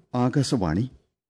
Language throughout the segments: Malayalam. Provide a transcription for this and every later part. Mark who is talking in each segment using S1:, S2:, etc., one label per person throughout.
S1: ആകാശവാണി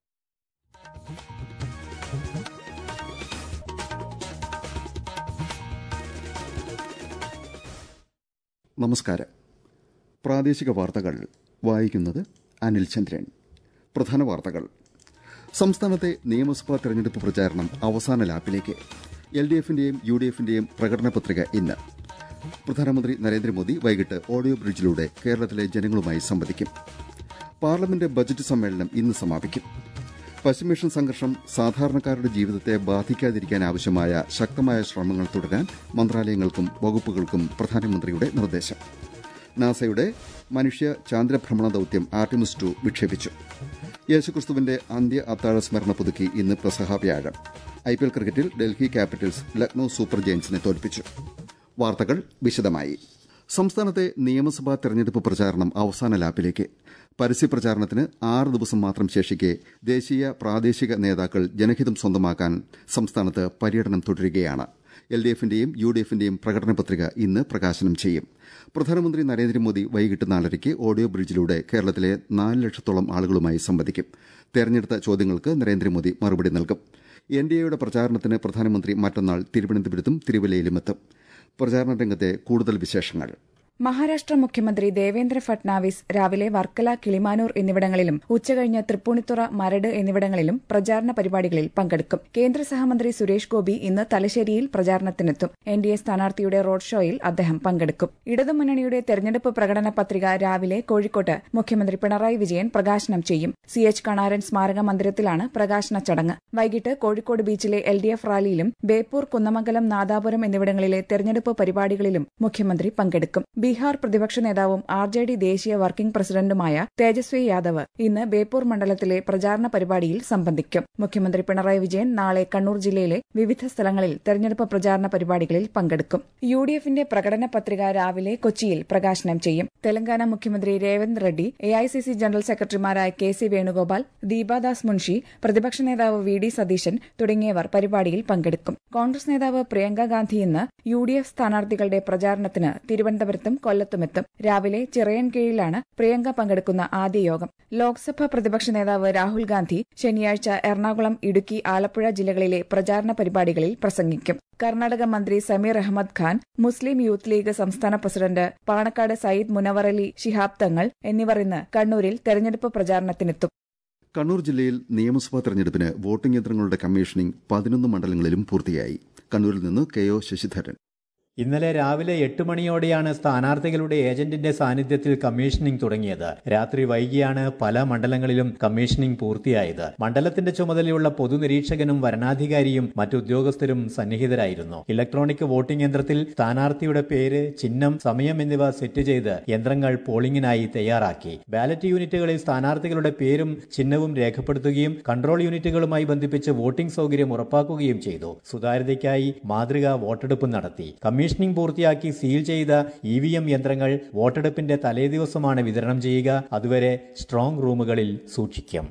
S1: നമസ്കാരം പ്രാദേശിക വാർത്തകൾ വായിക്കുന്നത് അനിൽ ചന്ദ്രൻ പ്രധാന വാർത്തകൾ സംസ്ഥാനത്തെ നിയമസഭാ തെരഞ്ഞെടുപ്പ് പ്രചാരണം അവസാന ലാപ്പിലേക്ക് എൽ ഡി എഫിന്റെയും യു ഡി എഫിന്റെയും പ്രകടന പത്രിക ഇന്ന് പ്രധാനമന്ത്രി നരേന്ദ്രമോദി വൈകിട്ട് ഓഡിയോ ബ്രിഡ്ജിലൂടെ കേരളത്തിലെ ജനങ്ങളുമായി സംവദിക്കും പാർലമെന്റ് ബജറ്റ് സമ്മേളനം ഇന്ന് സമാപിക്കും പശ്ചിമേഷ്യൻ സംഘർഷം സാധാരണക്കാരുടെ ജീവിതത്തെ ബാധിക്കാതിരിക്കാൻ ആവശ്യമായ ശക്തമായ ശ്രമങ്ങൾ തുടരാൻ മന്ത്രാലയങ്ങൾക്കും വകുപ്പുകൾക്കും പ്രധാനമന്ത്രിയുടെ നിർദ്ദേശം നാസയുടെ മനുഷ്യ ചാന്ദ്രഭ്രമണ ദൌത്യം ആർട്ടിമിസ് ടു വിക്ഷേപിച്ചു യേശുക്രിസ്തുവിന്റെ അന്ത്യ അത്താഴ സ്മരണ പുതുക്കി ഇന്ന് പ്രസഹ വ്യാഴം ഐപിഎൽ ക്രിക്കറ്റിൽ ഡൽഹി ക്യാപിറ്റൽസ് ലക്നൌ സൂപ്പർ ജയൻസിനെ തോൽപ്പിച്ചു വാർത്തകൾ വിശദമായി സംസ്ഥാനത്തെ നിയമസഭാ തെരഞ്ഞെടുപ്പ് പ്രചാരണം അവസാന ലാപ്പിലേക്ക് പരസ്യപ്രചാരണത്തിന് ആറ് ദിവസം മാത്രം ശേഷിക്കെ ദേശീയ പ്രാദേശിക നേതാക്കൾ ജനഹിതം സ്വന്തമാക്കാൻ സംസ്ഥാനത്ത് പര്യടനം തുടരുകയാണ് എൽ ഡി എഫിന്റെയും യു ഡി എഫിന്റെയും പ്രകടന പത്രിക ഇന്ന് പ്രകാശനം ചെയ്യും പ്രധാനമന്ത്രി നരേന്ദ്രമോദി വൈകിട്ട് നാലരയ്ക്ക് ഓഡിയോ ബ്രിഡ്ജിലൂടെ കേരളത്തിലെ നാല് ലക്ഷത്തോളം ആളുകളുമായി സംവദിക്കും തെരഞ്ഞെടുത്ത ചോദ്യങ്ങൾക്ക് നരേന്ദ്രമോദി മറുപടി നൽകും എൻ ഡി എയുടെ പ്രചാരണത്തിന് പ്രധാനമന്ത്രി മറ്റന്നാൾ തിരുവനന്തപുരത്തും തിരുവല്ലയിലുമെത്തും പ്രചാരണ രംഗത്തെ കൂടുതൽ വിശേഷങ്ങൾ
S2: മഹാരാഷ്ട്ര മുഖ്യമന്ത്രി ദേവേന്ദ്ര ഫട്നാവിസ് രാവിലെ വർക്കല കിളിമാനൂർ എന്നിവിടങ്ങളിലും ഉച്ചകഴിഞ്ഞ് തൃപ്പൂണിത്തുറ മരട് എന്നിവിടങ്ങളിലും പ്രചാരണ പരിപാടികളിൽ പങ്കെടുക്കും കേന്ദ്ര സഹമന്ത്രി സുരേഷ് ഗോപി ഇന്ന് തലശ്ശേരിയിൽ പ്രചാരണത്തിനെത്തും എൻ ഡി എ സ്ഥാനാർത്ഥിയുടെ റോഡ് ഷോയിൽ അദ്ദേഹം പങ്കെടുക്കും ഇടതുമുന്നണിയുടെ തെരഞ്ഞെടുപ്പ് പ്രകടന പത്രിക രാവിലെ കോഴിക്കോട്ട് മുഖ്യമന്ത്രി പിണറായി വിജയൻ പ്രകാശനം ചെയ്യും സി എച്ച് കണാരൻ സ്മാരക മന്ദിരത്തിലാണ് പ്രകാശന ചടങ്ങ് വൈകിട്ട് കോഴിക്കോട് ബീച്ചിലെ എൽ ഡി എഫ് റാലിയിലും ബേപ്പൂർ കുന്നമംഗലം നാദാപുരം എന്നിവിടങ്ങളിലെ തെരഞ്ഞെടുപ്പ് പരിപാടികളിലും മുഖ്യമന്ത്രി പങ്കെടുക്കും ബീഹാർ പ്രതിപക്ഷ നേതാവും ആർ ജെ ഡി ദേശീയ വർക്കിംഗ് പ്രസിഡന്റുമായ തേജസ്വി യാദവ് ഇന്ന് ബേപ്പൂർ മണ്ഡലത്തിലെ പ്രചാരണ പരിപാടിയിൽ സംബന്ധിക്കും മുഖ്യമന്ത്രി പിണറായി വിജയൻ നാളെ കണ്ണൂർ ജില്ലയിലെ വിവിധ സ്ഥലങ്ങളിൽ തെരഞ്ഞെടുപ്പ് പ്രചാരണ പരിപാടികളിൽ പങ്കെടുക്കും യു ഡി എഫിന്റെ പ്രകടന പത്രിക രാവിലെ കൊച്ചിയിൽ പ്രകാശനം ചെയ്യും തെലങ്കാന മുഖ്യമന്ത്രി Revanth Reddy A I C C general സെക്രട്ടറിമാരായ കെ സി വേണുഗോപാൽ ദീപാദാസ് മുൻഷി പ്രതിപക്ഷ നേതാവ് വി ഡി സതീശൻ തുടങ്ങിയവർ പരിപാടിയിൽ പങ്കെടുക്കും കോൺഗ്രസ് നേതാവ് പ്രിയങ്ക ഗാന്ധി ഇന്ന് യു ഡി എഫ് സ്ഥാനാർത്ഥികളുടെ പ്രചാരണത്തിന് തിരുവനന്തപുരത്തും കൊല്ലത്തുമെത്തും രാവിലെ ചിറയൻകീഴിലാണ് പ്രിയങ്ക പങ്കെടുക്കുന്ന ആദ്യ യോഗം ലോക്സഭാ പ്രതിപക്ഷ നേതാവ് രാഹുൽ ഗാന്ധി ശനിയാഴ്ച എറണാകുളം ഇടുക്കി ആലപ്പുഴ ജില്ലകളിലെ പ്രചാരണ പരിപാടികളിൽ പ്രസംഗിക്കും കർണാടക മന്ത്രി സമീർ അഹമ്മദ് ഖാൻ മുസ്ലിം യൂത്ത് ലീഗ് സംസ്ഥാന പ്രസിഡന്റ് പാണക്കാട് സയ്യിദ് മുനവറലി ശിഹാബ് തങ്ങൾ എന്നിവർ ഇന്ന് കണ്ണൂരിൽ തെരഞ്ഞെടുപ്പ് പ്രചാരണത്തിനെത്തും
S1: കണ്ണൂർ ജില്ലയിൽ നിയമസഭാ തെരഞ്ഞെടുപ്പിന് വോട്ടിംഗ് യന്ത്രങ്ങളുടെ കമ്മീഷനിംഗ് പതിനൊന്ന് മണ്ഡലങ്ങളിലും പൂർത്തിയായി കണ്ണൂരിൽ നിന്ന് കെ ഒ ശശിധരൻ
S3: ഇന്നലെ രാവിലെ എട്ട് മണിയോടെയാണ് സ്ഥാനാർത്ഥികളുടെ ഏജന്റിന്റെ സാന്നിധ്യത്തിൽ കമ്മീഷനിംഗ് തുടങ്ങിയത് രാത്രി വൈകിയാണ് പല മണ്ഡലങ്ങളിലും കമ്മീഷനിംഗ് പൂർത്തിയായത് മണ്ഡലത്തിന്റെ ചുമതലയുള്ള പൊതുനിരീക്ഷകനും വരണാധികാരിയും മറ്റുദ്യോഗസ്ഥരും സന്നിഹിതരായിരുന്നു ഇലക്ട്രോണിക് വോട്ടിംഗ് യന്ത്രത്തിൽ സ്ഥാനാർത്ഥിയുടെ പേര് ചിഹ്നം സമയം എന്നിവ സെറ്റ് ചെയ്ത് യന്ത്രങ്ങൾ പോളിംഗിനായി തയ്യാറാക്കി ബാലറ്റ് യൂണിറ്റുകളിൽ സ്ഥാനാർത്ഥികളുടെ പേരും ചിഹ്നവും രേഖപ്പെടുത്തുകയും കൺട്രോൾ യൂണിറ്റുകളുമായി ബന്ധിപ്പിച്ച് വോട്ടിംഗ് സൗകര്യം ഉറപ്പാക്കുകയും ചെയ്തു സുതാര്യതയ്ക്കായി മാതൃകാ വോട്ടെടുപ്പ് നടത്തി കമ്മീഷനിംഗ് പൂർത്തിയാക്കി സീൽ ചെയ്ത ഇ വി എം യന്ത്രങ്ങൾ വോട്ടെടുപ്പിന്റെ തലേദിവസമാണ് വിതരണം ചെയ്യുക അതുവരെ സ്ട്രോങ് റൂമുകളിൽ സൂക്ഷിക്കും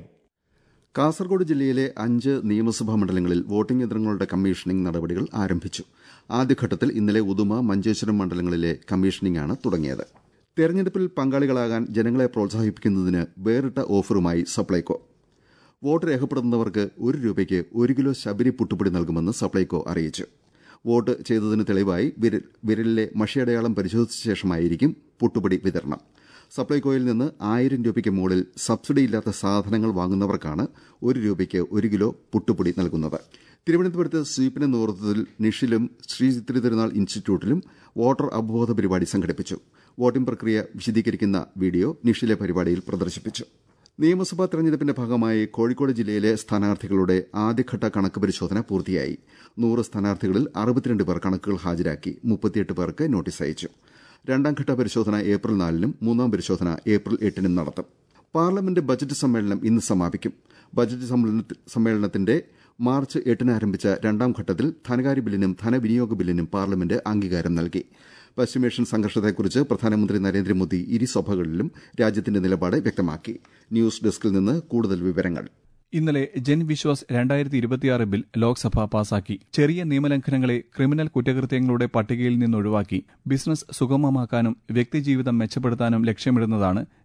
S1: കാസർഗോഡ് ജില്ലയിലെ അഞ്ച് നിയമസഭാ മണ്ഡലങ്ങളിൽ വോട്ടിംഗ് യന്ത്രങ്ങളുടെ കമ്മീഷനിംഗ് നടപടികൾ ആരംഭിച്ചു ആദ്യഘട്ടത്തിൽ ഇന്നലെ ഉദുമ മഞ്ചേശ്വരം മണ്ഡലങ്ങളിലെ കമ്മീഷനിംഗാണ് തുടങ്ങിയത് തെരഞ്ഞെടുപ്പിൽ പങ്കാളികളാകാൻ ജനങ്ങളെ പ്രോത്സാഹിപ്പിക്കുന്നതിന് വേറിട്ട ഓഫറുമായി സപ്ലൈകോ വോട്ട് രേഖപ്പെടുത്തുന്നവർക്ക് ഒരു രൂപയ്ക്ക് ഒരു കിലോ ശബരി പുട്ടുപൊടി നൽകുമെന്ന് സപ്ലൈകോ അറിയിച്ചു വോട്ട് ചെയ്തതിന് തെളിവായി വിരലിലെ മഷിയടയാളം പരിശോധിച്ച ശേഷമായിരിക്കും പുട്ടുപൊടി വിതരണം സപ്ലൈകോയിൽ നിന്ന് ആയിരം രൂപയ്ക്ക് മുകളിൽ സബ്സിഡിയില്ലാത്ത സാധനങ്ങൾ വാങ്ങുന്നവർക്കാണ് ഒരു രൂപയ്ക്ക് ഒരു കിലോ പുട്ടുപൊടി നൽകുന്നത് തിരുവനന്തപുരത്ത് സ്വീപ്പിന്റെ നേതൃത്വത്തിൽ നിഷിലും ശ്രീ തിരുനാൾ ഇൻസ്റ്റിറ്റ്യൂട്ടിലും വോട്ടർ അവബോധ പരിപാടി സംഘടിപ്പിച്ചു വോട്ടിംഗ് പ്രക്രിയ വിശദീകരിക്കുന്ന വീഡിയോ നിഷിലെ പരിപാടിയിൽ പ്രദർശിപ്പിച്ചു നിയമസഭാ തെരഞ്ഞെടുപ്പിന്റെ ഭാഗമായി കോഴിക്കോട് ജില്ലയിലെ സ്ഥാനാർത്ഥികളുടെ ആദ്യഘട്ട കണക്ക് പരിശോധന പൂർത്തിയായി നൂറ് സ്ഥാനാർത്ഥികളിൽ അറുപത്തിരണ്ട് പേർ കണക്കുകൾ ഹാജരാക്കി മുപ്പത്തിയെട്ട് പേർക്ക് നോട്ടീസ് അയച്ചു രണ്ടാംഘട്ട പരിശോധന ഏപ്രിൽ നാലിനും മൂന്നാം പരിശോധന ഏപ്രിൽ എട്ടിനും നടത്തും പാർലമെന്റ് ബജറ്റ് സമ്മേളനം ഇന്ന് സമാപിക്കും ബജറ്റ് സമ്മേളനത്തിന്റെ മാർച്ച് എട്ടിന് ആരംഭിച്ച രണ്ടാം ഘട്ടത്തിൽ ധനകാര്യ ബില്ലിനും ധനവിനിയോഗ ബില്ലിനും പാർലമെന്റ് അംഗീകാരം നൽകി പശ്ചിമേഷ്യൻ സംഘർഷത്തെക്കുറിച്ച് പ്രധാനമന്ത്രി നരേന്ദ്രമോദി ഇരുസഭകളിലും രാജ്യത്തിന്റെ നിലപാട് വ്യക്തമാക്കി ന്യൂസ് ഡെസ്കിൽ നിന്ന് കൂടുതൽ വിവരങ്ങൾ
S4: ഇന്നലെ ജൻവിശ്വാസ് രണ്ടായിരത്തി ഇരുപത്തിയാറ് ബിൽ ലോക്സഭ പാസാക്കി ചെറിയ നിയമലംഘനങ്ങളെ ക്രിമിനൽ കുറ്റകൃത്യങ്ങളുടെ പട്ടികയിൽ നിന്നൊഴിവാക്കി ബിസിനസ് സുഗമമാക്കാനും വ്യക്തിജീവിതം മെച്ചപ്പെടുത്താനും ലക്ഷ്യമിടുന്നതാണ്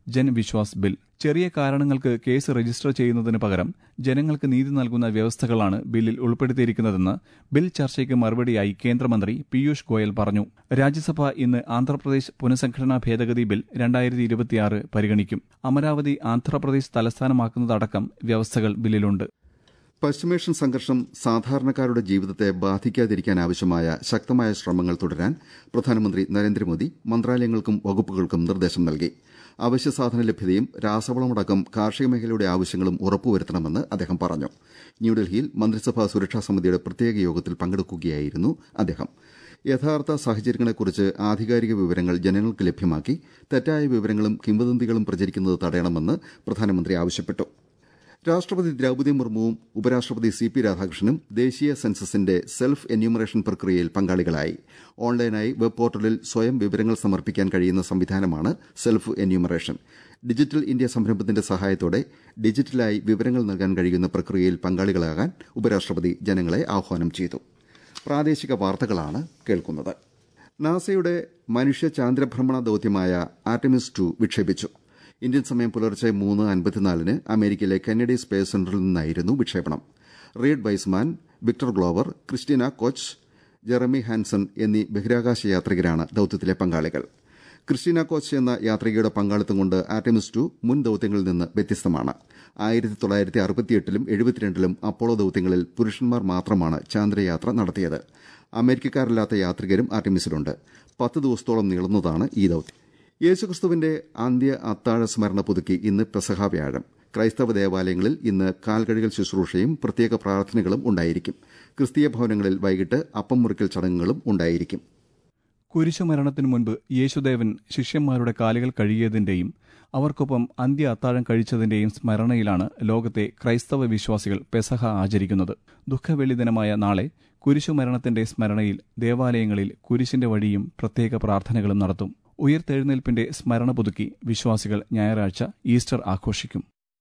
S4: ജൻ വിശ്വാസ് ബിൽ ചെറിയ കാരണങ്ങൾക്ക് കേസ് രജിസ്റ്റർ ചെയ്യുന്നതിന് പകരം ജനങ്ങൾക്ക് നീതി നൽകുന്ന വ്യവസ്ഥകളാണ് ബില്ലിൽ ഉൾപ്പെടുത്തിയിരിക്കുന്നതെന്ന് ബിൽ ചർച്ചയ്ക്ക് മറുപടിയായി കേന്ദ്രമന്ത്രി പീയൂഷ് ഗോയൽ പറഞ്ഞു രാജ്യസഭ ഇന്ന് ആന്ധ്രാപ്രദേശ് പുനഃസംഘടനാ ഭേദഗതി ബിൽ രണ്ടായിരത്തി ഇരുപത്തിയാറ് പരിഗണിക്കും അമരാവതി ആന്ധ്രാപ്രദേശ് തലസ്ഥാനമാക്കുന്നതടക്കം വ്യവസ്ഥകൾ ബില്ലിലുണ്ട്
S1: പശ്ചിമേഷ്യൻ സംഘർഷം സാധാരണക്കാരുടെ ജീവിതത്തെ ബാധിക്കാതിരിക്കാൻ ആവശ്യമായ ശക്തമായ ശ്രമങ്ങൾ തുടരാൻ പ്രധാനമന്ത്രി നരേന്ദ്രമോദി മന്ത്രാലയങ്ങൾക്കും വകുപ്പുകൾക്കും നിർദ്ദേശം നൽകി അവശ്യ സാധന ലഭ്യതയും രാസവളമടക്കം കാർഷിക മേഖലയുടെ ആവശ്യങ്ങളും ഉറപ്പുവരുത്തണമെന്ന് അദ്ദേഹം പറഞ്ഞു ന്യൂഡൽഹിയിൽ മന്ത്രിസഭാ സുരക്ഷാ സമിതിയുടെ പ്രത്യേക യോഗത്തിൽ പങ്കെടുക്കുകയായിരുന്നു അദ്ദേഹം യഥാർത്ഥ സാഹചര്യങ്ങളെക്കുറിച്ച് ആധികാരിക വിവരങ്ങൾ ജനങ്ങൾക്ക് ലഭ്യമാക്കി തെറ്റായ വിവരങ്ങളും കിംവദന്തികളും പ്രചരിക്കുന്നത് തടയണമെന്ന് പ്രധാനമന്ത്രി ആവശ്യപ്പെട്ടു രാഷ്ട്രപതി ദ്രൌപദി മുർമുവും ഉപരാഷ്ട്രപതി സി പി രാധാകൃഷ്ണനും ദേശീയ സെൻസസിന്റെ സെൽഫ് എന്യൂമറേഷൻ പ്രക്രിയയിൽ പങ്കാളികളായി ഓൺലൈനായി വെബ് പോർട്ടലിൽ സ്വയം വിവരങ്ങൾ സമർപ്പിക്കാൻ കഴിയുന്ന സംവിധാനമാണ് സെൽഫ് എന്യൂമറേഷൻ ഡിജിറ്റൽ ഇന്ത്യ സംരംഭത്തിന്റെ സഹായത്തോടെ ഡിജിറ്റലായി വിവരങ്ങൾ നൽകാൻ കഴിയുന്ന പ്രക്രിയയിൽ പങ്കാളികളാകാൻ ഉപരാഷ്ട്രപതി ജനങ്ങളെ ആഹ്വാനം ചെയ്തു പ്രാദേശിക വാർത്തകളാണ് കേൾക്കുന്നത് നാസയുടെ മനുഷ്യ ചാന്ദ്രഭ്രമണ ദൌത്യമായ ആർട്ടിമിസ് ടു വിക്ഷേപിച്ചു ഇന്ത്യൻ സമയം പുലർച്ചെ മൂന്ന് അൻപത്തിനാലിന് അമേരിക്കയിലെ കെന്നഡി സ്പേസ് സെന്ററിൽ നിന്നായിരുന്നു വിക്ഷേപണം Reid Wiseman Victor Glover Christina Koch Jeremy Hansen എന്നീ ബഹിരാകാശ യാത്രികരാണ് ദൌത്യത്തിലെ പങ്കാളികൾ ക്രിസ്റ്റീന കോച്ച് എന്ന യാത്രികയുടെ പങ്കാളിത്തം കൊണ്ട് ആർട്ടിമിസ് ടു മുൻ ദൌത്യങ്ങളിൽ നിന്ന് വ്യത്യസ്തമാണ് ആയിരത്തി തൊള്ളായിരത്തി അറുപത്തിയെട്ടിലും എഴുപത്തിരണ്ടിലും അപ്പോളോ ദൌത്യങ്ങളിൽ പുരുഷന്മാർ മാത്രമാണ് ചാന്ദ്രയാത്ര നടത്തിയത് അമേരിക്കക്കാരല്ലാത്ത യാത്രികരും ആർട്ടിമിസിലുണ്ട് പത്ത് ദിവസത്തോളം നീളുന്നതാണ് ഈ ദൌത്യം യേശുക്രിസ്തുവിന്റെ അന്ത്യ അത്താഴ സ്മരണ പുതുക്കി ഇന്ന് പെസഹ വ്യാഴം ക്രൈസ്തവ ദേവാലയങ്ങളിൽ ഇന്ന് കാൽകഴുകൽ ശുശ്രൂഷയും പ്രത്യേക പ്രാർത്ഥനകളും ഉണ്ടായിരിക്കും ക്രിസ്തീയ ഭവനങ്ങളിൽ വൈകിട്ട് അപ്പം മുറിക്കൽ ചടങ്ങുകളും ഉണ്ടായിരിക്കും
S4: കുരിശുമരണത്തിനു മുൻപ് യേശുദേവൻ ശിഷ്യന്മാരുടെ കാലുകൾ കഴുകിയതിന്റെയും അവർക്കൊപ്പം അന്ത്യ അത്താഴം കഴിച്ചതിന്റെയും സ്മരണയിലാണ് ലോകത്തെ ക്രൈസ്തവ വിശ്വാസികൾ പെസഹ ആചരിക്കുന്നത് ദുഃഖവെള്ളി ദിനമായ നാളെ കുരിശുമരണത്തിന്റെ സ്മരണയിൽ ദേവാലയങ്ങളിൽ കുരിശിന്റെ വഴിയും പ്രത്യേക പ്രാർത്ഥനകളും നടത്തും ഉയർത്തെഴുന്നേൽപ്പിന്റെ സ്മരണ പുതുക്കി വിശ്വാസികൾ ഞായറാഴ്ച ഈസ്റ്റർ ആഘോഷിക്കും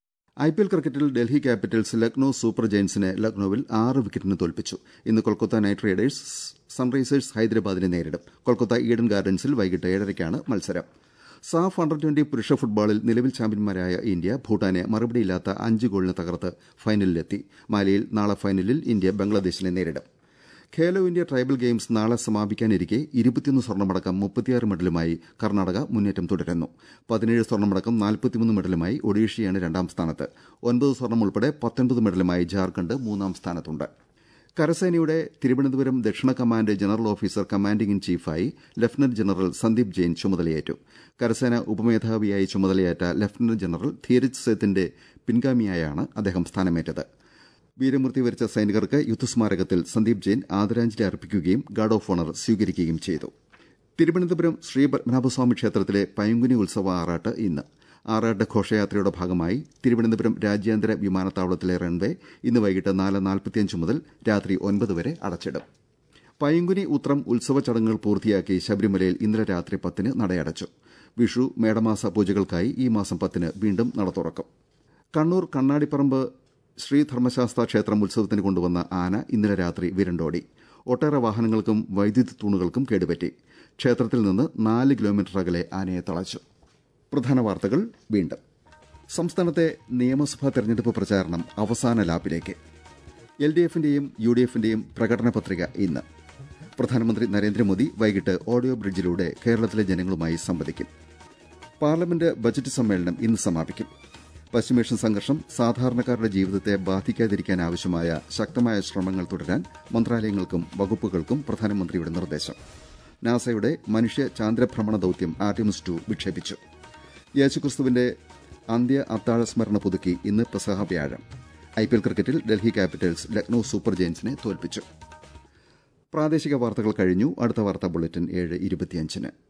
S1: ഐ പി എൽ ക്രിക്കറ്റിൽ ഡൽഹി ക്യാപിറ്റൽസ് ലക്നൌ സൂപ്പർ ജയൻസിനെ ലക്നൌവിൽ ആറ് വിക്കറ്റിന് തോൽപ്പിച്ചു ഇന്ന് കൊൽക്കത്ത നൈറ്റ് റൈഡേഴ്സ് സൺറൈസേഴ്സ് ഹൈദരാബാദിനെ നേരിടും കൊൽക്കത്ത ഈഡൻ ഗാർഡൻസിൽ വൈകിട്ട് ഏഴരയ്ക്കാണ് മത്സരം സാഫ് അണ്ടർ ട്വന്റി പുരുഷ ഫുട്ബോളിൽ നിലവിൽ ചാമ്പ്യന്മാരായ ഇന്ത്യ ഭൂട്ടാനെ മറുപടിയില്ലാത്ത അഞ്ച് ഗോളിന് തകർത്ത് ഫൈനലിലെത്തി മാലിയിൽ നാളെ ഫൈനലിൽ ഇന്ത്യ ബംഗ്ലാദേശിനെ നേരിടും ഖേലോ ഇന്ത്യ ട്രൈബൽ ഗെയിംസ് നാളെ സമാപിക്കാനിരിക്കെ ഇരുപത്തിയൊന്ന് സ്വർണ്ണമടക്കം മുപ്പത്തിയാറ് മെഡലുമായി കർണാടക മുന്നേറ്റം തുടരുന്നു പതിനേഴ് സ്വർണ്ണമടക്കം നാൽപ്പത്തിമൂന്ന് മെഡലുമായി ഒഡീഷയാണ് രണ്ടാം സ്ഥാനത്ത് ഒൻപത് സ്വർണം ഉൾപ്പെടെ പത്തൊൻപത് മെഡലുമായി ജാർഖണ്ഡ് മൂന്നാം സ്ഥാനത്തുണ്ട് കരസേനയുടെ തിരുവനന്തപുരം ദക്ഷിണ command general officer commanding in ചീഫായി ലഫ്റ്റനന്റ് ജനറൽ സന്ദീപ് ജെയിൻ ചുമതലയേറ്റു കരസേന ഉപമേധാവിയായി ചുമതലയേറ്റ ലഫ്റ്റനന്റ് ജനറൽ ധീരജ് സേത്തിന്റെ പിൻഗാമിയായാണ് അദ്ദേഹം സ്ഥാനമേറ്റത് വീരമൃത്യു വരിച്ച സൈനികർക്ക് യുദ്ധസ്മാരകത്തിൽ സന്ദീപ് ജെയിൻ ആദരാഞ്ജലി അർപ്പിക്കുകയും ഗാർഡ് ഓഫ് ഓണർ സ്വീകരിക്കുകയും ചെയ്തു തിരുവനന്തപുരം ശ്രീ പത്മനാഭസ്വാമി ക്ഷേത്രത്തിലെ പൈങ്കുനി ഉത്സവ ആറാട്ട് ഇന്ന് ആറാട്ട് ഘോഷയാത്രയുടെ ഭാഗമായി തിരുവനന്തപുരം രാജ്യാന്തര വിമാനത്താവളത്തിലെ റൺവേ ഇന്ന് വൈകിട്ട് നാല് നാൽപ്പത്തിയഞ്ച് മുതൽ രാത്രി ഒൻപത് വരെ അടച്ചിടും പൈങ്കുനി ഉത്രം ഉത്സവ ചടങ്ങുകൾ പൂർത്തിയാക്കി ശബരിമലയിൽ ഇന്നലെ രാത്രി പത്തിന് നടയടച്ചു വിഷു മേടമാസ പൂജകൾക്കായി ഈ മാസം പത്തിന് വീണ്ടും നട തുറക്കും കണ്ണൂർ കണ്ണാടിപ്പറമ്പ് ശ്രീ ധർമ്മശാസ്ത്ര ക്ഷേത്രം ഉത്സവത്തിന് കൊണ്ടുവന്ന ആന ഇന്നലെ രാത്രി വിരണ്ടോടി ഒട്ടേറെ വാഹനങ്ങൾക്കും വൈദ്യുതി തൂണുകൾക്കും കേടുപറ്റി ക്ഷേത്രത്തിൽ നിന്ന് നാല് കിലോമീറ്റർ അകലെ ആനയെ തളച്ചു പ്രധാന വാർത്തകൾ വീണ്ടും സംസ്ഥാനത്തെ നിയമസഭാ തെരഞ്ഞെടുപ്പ് പ്രചാരണം അവസാന ലാപ്പിലേക്ക് എൽ ഡി എഫിന്റെയും യു ഡി എഫിന്റെയും പ്രകടന പത്രിക ഇന്ന് പ്രധാനമന്ത്രി നരേന്ദ്രമോദി വൈകിട്ട് ഓഡിയോ ബ്രിഡ്ജിലൂടെ കേരളത്തിലെ ജനങ്ങളുമായി സംവദിക്കും പാർലമെന്റ് ബജറ്റ് സമ്മേളനം ഇന്ന് സമാപിക്കും പശ്ചിമേഷ്യൻ സംഘർഷം സാധാരണക്കാരുടെ ജീവിതത്തെ ബാധിക്കാതിരിക്കാൻ ആവശ്യമായ ശക്തമായ ശ്രമങ്ങൾ തുടരാൻ മന്ത്രാലയങ്ങൾക്കും വകുപ്പുകൾക്കും പ്രധാനമന്ത്രിയുടെ നിർദ്ദേശം നാസയുടെ മനുഷ്യ ചാന്ദ്രഭ്രമണ ദൌത്യം ആർട്ടിമിസ് ടു വിക്ഷേപിച്ചു യേശുക്രിസ്തുവിന്റെ അന്ത്യ അത്താഴ സ്മരണ പുതുക്കി ഇന്ന് പെസഹ വ്യാഴം ഐ പി എൽ ക്രിക്കറ്റിൽ ഡൽഹി ക്യാപിറ്റൽസ് ലക്നൌ സൂപ്പർ ജയൻസിനെ തോൽപ്പിച്ചു പ്രാദേശിക വാർത്തകൾ കഴിഞ്ഞു അടുത്ത വാർത്താ ബുള്ളറ്റിൻ ഏഴ് ഇരുപത്തിയഞ്ചിന്